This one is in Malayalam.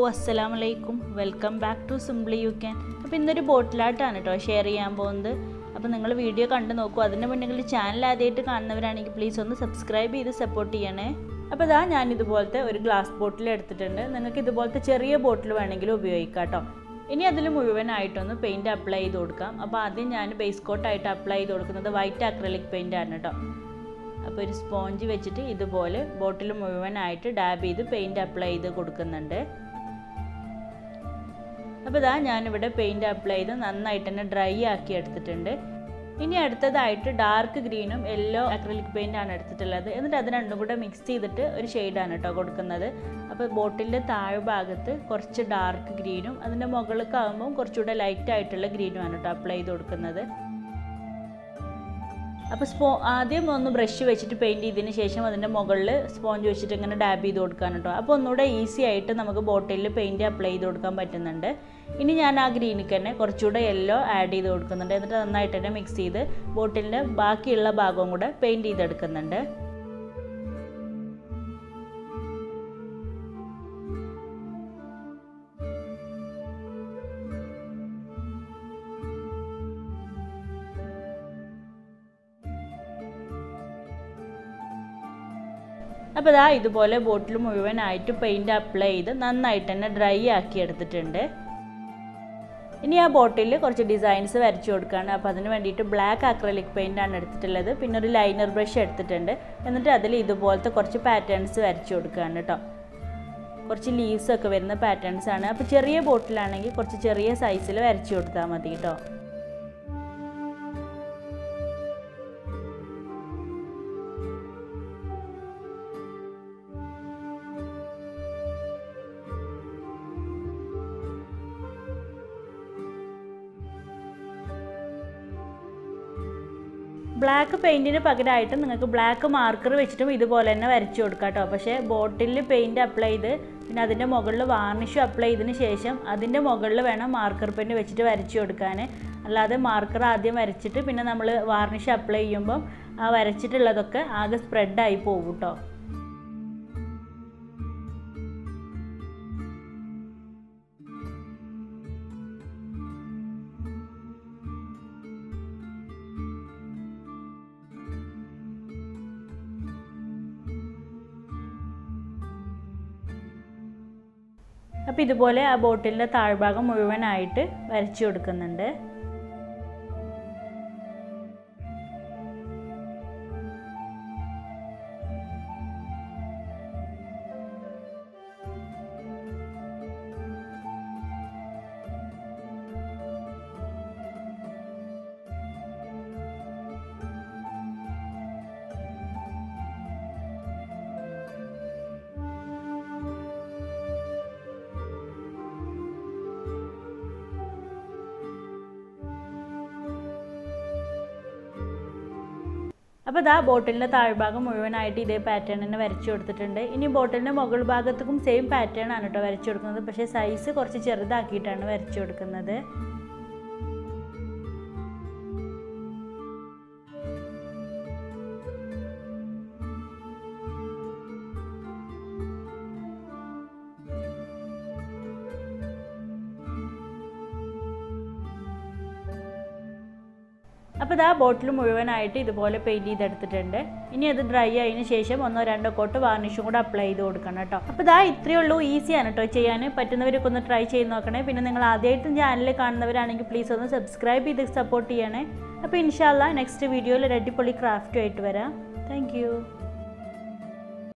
അസ്സലാമു അലൈക്കും welcome back to simply you can അപ്പോൾ ഇന്നൊരു ബോട്ടിലായിട്ടാണ് കേട്ടോ ഷെയർ ചെയ്യാൻ പോകുന്നത് അപ്പോൾ നിങ്ങൾ വീഡിയോ കണ്ടു നോക്കൂ അതിന് മുന്നെങ്കിൽ ചാനൽ ആദ്യമായിട്ട് കാണുന്നവരാണെങ്കിൽ പ്ലീസ് ഒന്ന് സബ്സ്ക്രൈബ് ചെയ്ത് സപ്പോർട്ട് ചെയ്യണേ അപ്പോൾ ഇതാ ഞാൻ ഇതുപോലത്തെ ഒരു ഗ്ലാസ് ബോട്ടിൽ എടുത്തിട്ടുണ്ട് നിങ്ങൾക്ക് ഇതുപോലത്തെ ചെറിയ ബോട്ടിൽ വേണമെങ്കിലും ഉപയോഗിക്കാം കേട്ടോ ഇനി അതിൽ മുഴുവനായിട്ടൊന്ന് പെയിൻറ്റ് അപ്ലൈ ചെയ്ത് കൊടുക്കാം അപ്പോൾ ആദ്യം ഞാൻ ബേസ് കോട്ടായിട്ട് അപ്ലൈ ചെയ്ത് കൊടുക്കുന്നത് വൈറ്റ് അക്രലിക് പെയിൻ്റ് ആണ് കേട്ടോ അപ്പോൾ ഒരു സ്പോഞ്ച് വെച്ചിട്ട് ഇതുപോലെ ബോട്ടിൽ മുഴുവനായിട്ട് ഡാബ് ചെയ്ത് പെയിൻറ്റ് അപ്ലൈ ചെയ്ത് കൊടുക്കുന്നുണ്ട് അപ്പോൾ ഇതാ ഞാനിവിടെ പെയിൻറ്റ് അപ്ലൈ ചെയ്ത് നന്നായിട്ട് തന്നെ ഡ്രൈ ആക്കി എടുത്തിട്ടുണ്ട് ഇനി അടുത്തതായിട്ട് ഡാർക്ക് ഗ്രീനും യെല്ലോ അക്രലിക് പെയിൻ്റ് ആണ് എടുത്തിട്ടുള്ളത് എന്നിട്ട് അത് രണ്ടും കൂടെ മിക്സ് ചെയ്തിട്ട് ഒരു ഷെയ്ഡാണ് കേട്ടോ കൊടുക്കുന്നത് അപ്പോൾ ബോട്ടിലിൻ്റെ താഴെ ഭാഗത്ത് കുറച്ച് ഡാർക്ക് ഗ്രീനും അതിൻ്റെ മുകളിലേക്ക് ആകുമ്പോൾ കുറച്ചുകൂടെ ലൈറ്റ് ആയിട്ടുള്ള ഗ്രീനുമാണ് കേട്ടോ അപ്ലൈ ചെയ്ത് കൊടുക്കുന്നത് അപ്പോൾ സ്പോ ആദ്യം ഒന്ന് ബ്രഷ് വെച്ചിട്ട് പെയിൻറ്റ് ചെയ്തതിന് ശേഷം അതിൻ്റെ മുകളിൽ സ്പോഞ്ച് വെച്ചിട്ട് ഇങ്ങനെ ഡാബ് ചെയ്ത് കൊടുക്കാൻ കേട്ടോ അപ്പോൾ ഒന്നുകൂടെ ഈസി ആയിട്ട് നമുക്ക് ബോട്ടിലിൽ പെയിൻറ്റ് അപ്ലൈ ചെയ്ത് കൊടുക്കാൻ പറ്റുന്നുണ്ട് ഇനി ഞാൻ ആ ഗ്രീനിക്ക് തന്നെ കുറച്ചുകൂടെ യെല്ലോ ആഡ് ചെയ്ത് കൊടുക്കുന്നുണ്ട് എന്നിട്ട് നന്നായിട്ട് തന്നെ മിക്സ് ചെയ്ത് ബോട്ടിലിൻ്റെ ബാക്കിയുള്ള ഭാഗവും കൂടെ പെയിൻറ്റ് ചെയ്തെടുക്കുന്നുണ്ട് അപ്പോൾ ഇതാ ഇതുപോലെ ബോട്ടിൽ മുഴുവനായിട്ട് പെയിൻറ്റ് അപ്ലൈ ചെയ്ത് നന്നായിട്ട് തന്നെ ഡ്രൈ ആക്കി എടുത്തിട്ടുണ്ട് ഇനി ആ ബോട്ടിൽ കുറച്ച് ഡിസൈൻസ് വരച്ചു കൊടുക്കുകയാണ് അപ്പോൾ അതിന് വേണ്ടിയിട്ട് ബ്ലാക്ക് അക്രലിക് പെയിൻ്റ് ആണ് എടുത്തിട്ടുള്ളത് പിന്നെ ഒരു ലൈനർ ബ്രഷ് എടുത്തിട്ടുണ്ട് എന്നിട്ട് അതിൽ ഇതുപോലത്തെ കുറച്ച് പാറ്റേൺസ് വരച്ചു കൊടുക്കുകയാണ് കേട്ടോ കുറച്ച് ലീവ്സ് ഒക്കെ വരുന്ന പാറ്റേൺസ് ആണ് അപ്പോൾ ചെറിയ ബോട്ടിലാണെങ്കിൽ കുറച്ച് ചെറിയ സൈസിൽ വരച്ചു കൊടുത്താൽ മതി കേട്ടോ ബ്ലാക്ക് പെയിൻറ്റിന് പകരമായിട്ട് നിങ്ങൾക്ക് ബ്ലാക്ക് മാർക്കർ വെച്ചിട്ടും ഇതുപോലെ തന്നെ വരച്ചു കൊടുക്കാം കേട്ടോ പക്ഷേ ബോട്ടിലിൽ പെയിൻറ്റ് അപ്ലൈ ചെയ്ത് പിന്നെ അതിൻ്റെ മുകളിൽ വാർണിഷ് അപ്ലൈ ചെയ്തതിന് ശേഷം അതിൻ്റെ മുകളിൽ വേണം മാർക്കർ പെയിൻറ്റ് വെച്ചിട്ട് വരച്ചു കൊടുക്കാൻ അല്ലാതെ മാർക്കർ ആദ്യം വരച്ചിട്ട് പിന്നെ നമ്മൾ വാർണിഷ് അപ്ലൈ ചെയ്യുമ്പം ആ വരച്ചിട്ടുള്ളതൊക്കെ ആകെ സ്പ്രെഡായി പോകും കേട്ടോ അപ്പോൾ ഇതുപോലെ ആ ബോട്ടിലിൻ്റെ താഴ്ഭാഗം മുഴുവനായിട്ട് വരച്ചു കൊടുക്കുന്നുണ്ട് അപ്പോൾ ഇതാ ബോട്ടിലിൻ്റെ താഴ്ഭാഗം മുഴുവനായിട്ട് ഇതേ പാറ്റേൺ തന്നെ വരച്ചു കൊടുത്തിട്ടുണ്ട് ഇനി ബോട്ടിലിൻ്റെ മുകൾ ഭാഗത്തേക്കും സെയിം പാറ്റേൺ ആണ് കേട്ടോ വരച്ചു കൊടുക്കുന്നത് പക്ഷേ സൈസ് കുറച്ച് ചെറുതാക്കിയിട്ടാണ് വരച്ചു കൊടുക്കുന്നത് അപ്പോൾ ഇതാ ബോട്ടിൽ മുഴുവനായിട്ട് ഇതുപോലെ പെയിൻറ്റ് ചെയ്തെടുത്തിട്ടുണ്ട് ഇനി അത് ഡ്രൈ ആയതിനു ശേഷം ഒന്നോ രണ്ടോ കോട്ട് വാർണിഷും കൂടെ അപ്ലൈ ചെയ്ത് കൊടുക്കണം കേട്ടോ അപ്പോൾ ഇതാ ഇത്രയേ ഉള്ളൂ ഈസിയാണ് കേട്ടോ ചെയ്യാൻ പറ്റുന്നവരൊക്കെ ഒന്ന് ട്രൈ ചെയ്ത് നോക്കണേ പിന്നെ നിങ്ങൾ ആദ്യമായിട്ടും ചാനൽ കാണുന്നവരാണെങ്കിൽ പ്ലീസ് ഒന്ന് സബ്സ്ക്രൈബ് ചെയ്ത് സപ്പോർട്ട് ചെയ്യണേ അപ്പോൾ ഇൻഷാല്ല നെക്സ്റ്റ് വീഡിയോയിൽ ഒരു അടിപൊളി ക്രാഫ്റ്റുമായിട്ട് വരാം താങ്ക്